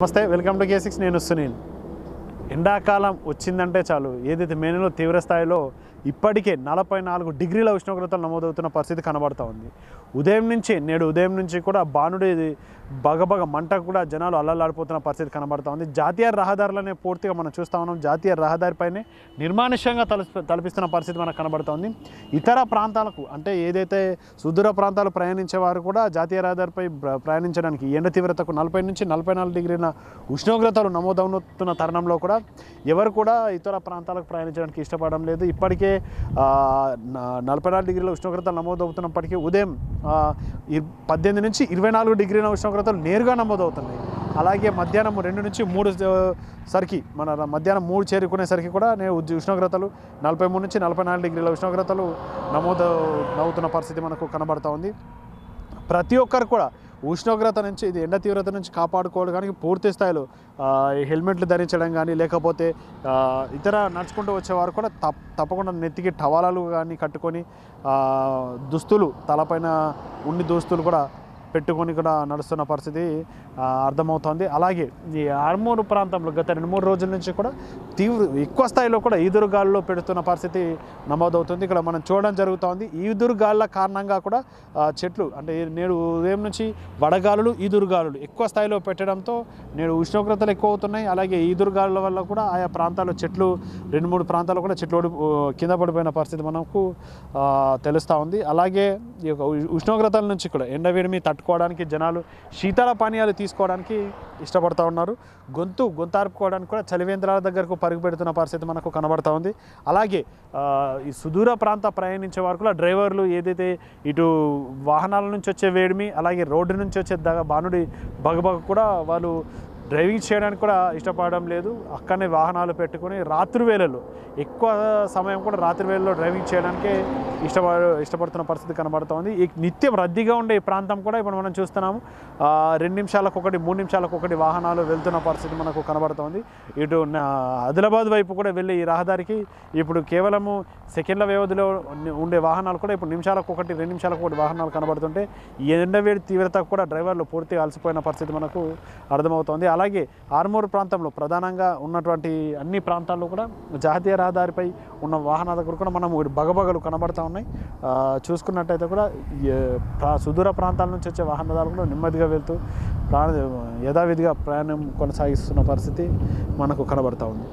నమస్తే welcome to K six నేను సునీల్ ఎండాకాలం వచ్చిందంటే చాలు ఏదైతే మే నెలలో తీవ్ర స్థాయిలో ఇప్పటికే నలభై నాలుగు డిగ్రీల ఉష్ణోగ్రతలు నమోదవుతున్న పరిస్థితి కనబడుతూ ఉంది ఉదయం నుంచి నేడు ఉదయం నుంచి కూడా బాణుడి బగబగ మంట కూడా జనాలు అల్లలాడిపోతున్న పరిస్థితి కనబడుతూ ఉంది జాతీయ రహదారులనే పూర్తిగా మనం చూస్తూ ఉన్నాం జాతీయ రహదారిపైనే నిర్మానుష్యంగా తలపి తలపిస్తున్న పరిస్థితి మనకు కనబడుతోంది ఇతర ప్రాంతాలకు అంటే ఏదైతే సుదూర ప్రాంతాలు ప్రయాణించే వారు కూడా జాతీయ రహదారిపై ప్ర- ప్రయాణించడానికి ఎండ తీవ్రతకు నలభై నుంచి నలభై నాలుగు డిగ్రీల ఉష్ణోగ్రతలు నమోదవుతున్న తరుణంలో కూడా ఎవరు కూడా ఇతర ప్రాంతాలకు ప్రయాణించడానికి ఇష్టపడడం లేదు ఇప్పటికే ఆ, న- నలభై నాలుగు డిగ్రీల ఉష్ణోగ్రతలు నమోదవుతున్నప్పటికీ ఉదయం ఆ, ఇర్- పద్దెనిమిది నుంచి ఇరవై నాలుగు డిగ్రీల ఉష్ణోగ్రతలు నేరుగా నమోదవుతున్నాయి అలాగే మధ్యాహ్నం రెండు నుంచి మూడు ఆ, సరికి మన ర- మధ్యాహ్నం మూడు చేరుకునేసరికి కూడా నేను ఉద్- ఉష్ణోగ్రతలు నలభై మూడు నుంచి నలభై నాలుగు డిగ్రీల ఉష్ణోగ్రతలు నమోదు అవుతున్న పరిస్థితి మనకు కనబడుతూ ఉంది ప్రతి ఒక్కరు కూడా ఉష్ణోగ్రత నుంచి ఇది ఎండ తీవ్రత నుంచి కాపాడుకోవడానికి పూర్తి స్థాయిలో ఆ, ఈ హెల్మెట్లు ధరించడం కానీ లేకపోతే ఆ, ఇతర నడుచుకుంటూ వచ్చేవారు కూడా తప్ తప్పకుండా నెత్తికి టవాలాలు కానీ కట్టుకొని ఆ, దుస్తులు తలపైన ఉన్ని దుస్తులు కూడా పెట్టుకొని కూడా నడుస్తున్న పరిస్థితి ఆ, అర్థమవుతోంది అలాగే ఈ ఆర్మూరు ప్రాంతంలో గత రెండు మూడు రోజుల నుంచి కూడా తీవ్ర ఎక్కువ స్థాయిలో కూడా ఈదురుగాల్లో పెడుతున్న పరిస్థితి నమోదవుతుంది ఇక్కడ మనం చూడడం జరుగుతోంది ఈ ఈదురుగాళ్ళ కారణంగా కూడా ఆ, చెట్లు అంటే ఈ నేడు ఉదయం నుంచి వడగాలులు ఈదురుగాలులు ఎక్కువ స్థాయిలో పెట్టడంతో నేడు ఉష్ణోగ్రతలు ఎక్కువ అవుతున్నాయి అలాగే ఈదురుగాలుల వల్ల కూడా ఆయా ప్రాంతాల్లో చెట్లు రెండు మూడు ప్రాంతాల్లో కూడా చెట్లు ఓడి కింద పడిపోయిన పరిస్థితి మనకు ఆ, తెలుస్తూ ఉంది అలాగే ఈ యొక్క ఉ- ఉష్ణోగ్రతల నుంచి కూడా ఎండవేడిమి తట్టుకోవడానికి జనాలు శీతల పానీయాలు తీసుకోవడానికి ఇష్టపడుతూ ఉన్నారు గొంతు గొంతార్పుకోవడానికి కూడా చలివేంద్రాల దగ్గరకు పరుగు పెడుతున్న పరిస్థితి మనకు కనబడుతూ ఉంది అలాగే ఆ, ఈ సుదూర ప్రాంత ప్రయాణించే వారు కూడా డ్రైవర్లు ఏదైతే ఇటు వాహనాల నుంచి వచ్చే వేడిమి అలాగే రోడ్డు నుంచి వచ్చే దగ బాణుడి బగబగ కూడా వాళ్ళు డ్రైవింగ్ చేయడానికి కూడా ఇష్టపడడం లేదు అక్కడనే వాహనాలు పెట్టుకొని రాత్రి వేళల్లో ఎక్కువ సమయం కూడా రాత్రి వేళల్లో డ్రైవింగ్ చేయడానికే ఇష్టపడ ఇష్టపడుతున్న పరిస్థితి కనబడుతోంది ఈ నిత్యం రద్దీగా ఉండే ఈ ప్రాంతం కూడా ఇప్పుడు మనం చూస్తున్నాము ఆ, రెండు నిమిషాలకు ఒకటి మూడు నిమిషాలకు ఒకటి వాహనాలు వెళ్తున్న పరిస్థితి మనకు కనబడుతోంది ఇటు నా- ఆదిలాబాద్ వైపు కూడా వెళ్ళే ఈ రహదారికి ఇప్పుడు కేవలము సెకండ్ల వ్యవధిలో ఉన్ని- ఉండే వాహనాలు కూడా ఇప్పుడు నిమిషాలకు ఒకటి రెండు నిమిషాలకు ఒకటి వాహనాలు కనబడుతుంటే ఈ ఎండవేడి తీవ్రత కూడా డ్రైవర్లు పూర్తిగా అలసిపోయిన పరిస్థితి మనకు అర్థమవుతోంది అలాగే ఆర్మూర్ ప్రాంతంలో ప్రధానంగా ఉన్నటువంటి అన్ని ప్రాంతాల్లో కూడా జాతీయ రహదారిపై ఉన్న వాహనాల దగ్గర కూడా మనం బగబగలు కనబడుతూ ఉన్నాయి ఆ, చూసుకున్నట్టయితే కూడా ఈ, ప్రా- సుదూర ప్రాంతాల నుంచి వచ్చే వాహనదారులు కూడా నెమ్మదిగా వెళ్తూ ప్రాణ యథావిధిగా ప్రయాణం కొనసాగిస్తున్న పరిస్థితి మనకు కనబడుతూ ఉంది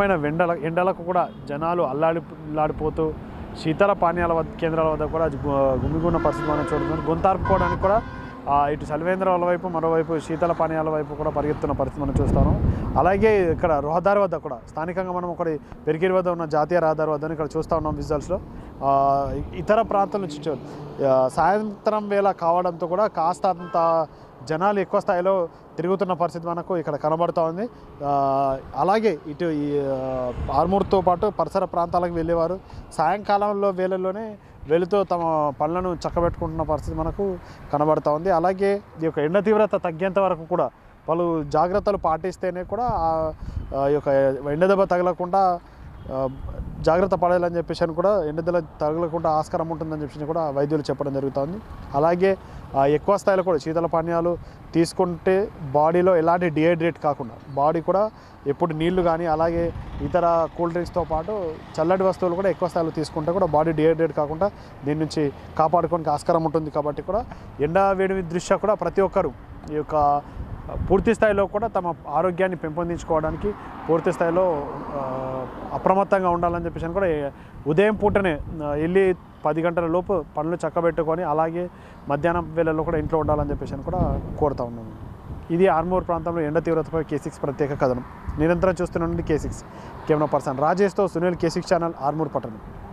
తీవ్రమైన వెండల ఎండలకు కూడా జనాలు అల్లాడి అల్లాడిపోతూ శీతల పానీయాల వద్ద కేంద్రాల వద్ద కూడా గు- గుమిగూడిన పరిస్థితి మనం చూడుతున్నాం గొంతార్పుకోవడానికి కూడా ఆ, ఇటు సల్వేంద్ర వాళ్ళ వైపు మరోవైపు శీతల పానీయాల వైపు కూడా పరిగెత్తున్న పరిస్థితి మనం చూస్తాము అలాగే ఇక్కడ రహదారి వద్ద కూడా స్థానికంగా మనం ఒకటి పెరిగిరి వద్ద ఉన్న జాతీయ రహదారి వద్ద ఇక్కడ చూస్తూ ఉన్నాం విజువల్స్లో ఆ, ఇతర ప్రాంతాల నుంచి చూ- ఆ, సాయంత్రం వేళ కావడంతో కూడా కాస్త అంత జనాలు ఎక్కువ స్థాయిలో తిరుగుతున్న పరిస్థితి మనకు ఇక్కడ కనబడుతూ ఉంది ఆ, అలాగే ఇటు ఈ ఆ, ఆర్మూర్తో పాటు పరిసర ప్రాంతాలకు వెళ్ళేవారు సాయంకాలంలో వేళల్లోనే వెళుతూ తమ పనులను చక్కబెట్టుకుంటున్న పరిస్థితి మనకు కనబడుతూ ఉంది అలాగే ఈ యొక్క ఎండ తీవ్రత తగ్గేంత వరకు కూడా పలు జాగ్రత్తలు పాటిస్తేనే కూడా ఆ ఆ యొక్క ఎండ దెబ్బ తగలకుండా ఆ, జాగ్రత్త పడాలని చెప్పేసి అని కూడా ఎండ దెబ్బ తగలకుండా ఆస్కారం ఉంటుందని చెప్పేసి కూడా వైద్యులు చెప్పడం జరుగుతుంది అలాగే ఆ, ఎక్కువ స్థాయిలో కూడా శీతల పానీయాలు తీసుకుంటే బాడీలో ఎలాంటి డిహైడ్రేట్ కాకుండా బాడీ కూడా ఎప్పుడు నీళ్లు కానీ అలాగే ఇతర కూల్ డ్రింక్స్తో పాటు చల్లటి వస్తువులు కూడా ఎక్కువ స్థాయిలో తీసుకుంటే కూడా బాడీ డిహైడ్రేట్ కాకుండా దీని నుంచి కాపాడుకోవడానికి ఆస్కారం ఉంటుంది కాబట్టి కూడా ఎండ వేడి దృష్ట్యా కూడా ప్రతి ఒక్కరు ఈ యొక్క పూర్తి స్థాయిలో కూడా తమ ఆరోగ్యాన్ని పెంపొందించుకోవడానికి పూర్తి స్థాయిలో ఆ, అప్రమత్తంగా ఉండాలని చెప్పేసి అని కూడా ఏ- ఉదయం పూటనే ఆ, వెళ్ళి పది గంటల లోపు పనులు చక్కబెట్టుకొని అలాగే మధ్యాహ్నం వేళల్లో కూడా ఇంట్లో ఉండాలని చెప్పేసి అని కూడా కోరుతా ఉన్నాము ఇది ఆర్మూర్ ప్రాంతంలో ఎండ తీవ్రతపై కే సిక్స్ ప్రత్యేక కథనం నిరంతరం చూస్తున్న కే సిక్స్ కెమెరా పర్సన్ రాజేష్తో Sunil K six channel Armoor పట్టణం